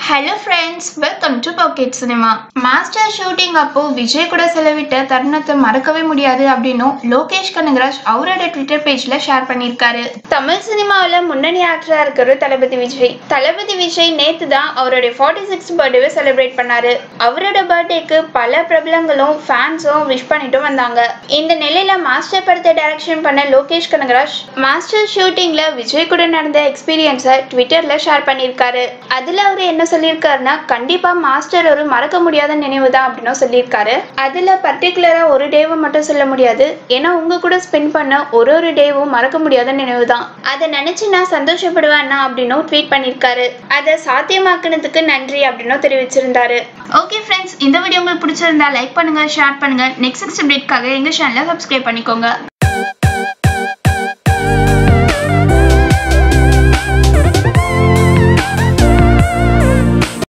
hello friends welcome to pocket cinema master shooting அப்போ விஜய் கூட செலவிட்ட தருணத்தை மறக்கவே முடியாது அப்படின்னும் லோகேஷ் கனகராஜ் அவரோட ட்விட்டர் பேஜ்ல ஷேர் பண்ணியிருக்காரு தமிழ் சினிமாவில் முன்னணி ஆக்டரா இருக்கிற தளபதி விஜய் தளபதி விஜய் நேத்து தான் அவருடைய ஃபார்ட்டி சிக்ஸ் பர்த்டேவை செலிப்ரேட் பண்ணாரு அவரோட பர்த்டேக்கு பல பிரபலங்களும் ஃபேன்ஸும் விஷ் பண்ணிட்டு வந்தாங்க இந்த நிலையில மாஸ்டர் படத்தை டைரக்ஷன் பண்ண லோகேஷ் கனகராஜ் மாஸ்டர் ஷூட்டிங்ல விஜய் கூட நடந்த எக்ஸ்பீரியன்ஸை ட்விட்டர்ல ஷேர் பண்ணியிருக்காரு அதுல அவர் என்ன சொல்லியிருக்காருன்னா கண்டிப்பா மாஸ்டர் ஒரு மறக்க முடியாத நினைவு தான் அப்படின்னு சொல்லியிருக்காரு அதுல பர்டிகுலரா ஒரு டேவை மட்டும் சொல்ல முடியாது ஏன்னா உங்க கூட ஸ்பெண்ட் பண்ண ஒரு ஒரு டேவும் மறக்க முடியாத நினைவு தான் அதை நினைச்சு நான் சந்தோஷப்படுவேன்னா அப்படின்னும் ட்வீட் பண்ணியிருக்காரு அதை சாத்தியமாக்குனதுக்கு நன்றி அப்படின்னும் தெரிவிச்சிருந்தாரு ஓகே ஃப்ரெண்ட்ஸ் இந்த வீடியோ உங்களுக்கு பிடிச்சிருந்தா லைக் பண்ணுங்க ஷேர் பண்ணுங்க நெக்ஸ்ட் அப்டேட்காக எங்க சேனலை சப்ஸ்கிரைப் பண்ணிக்கோங்க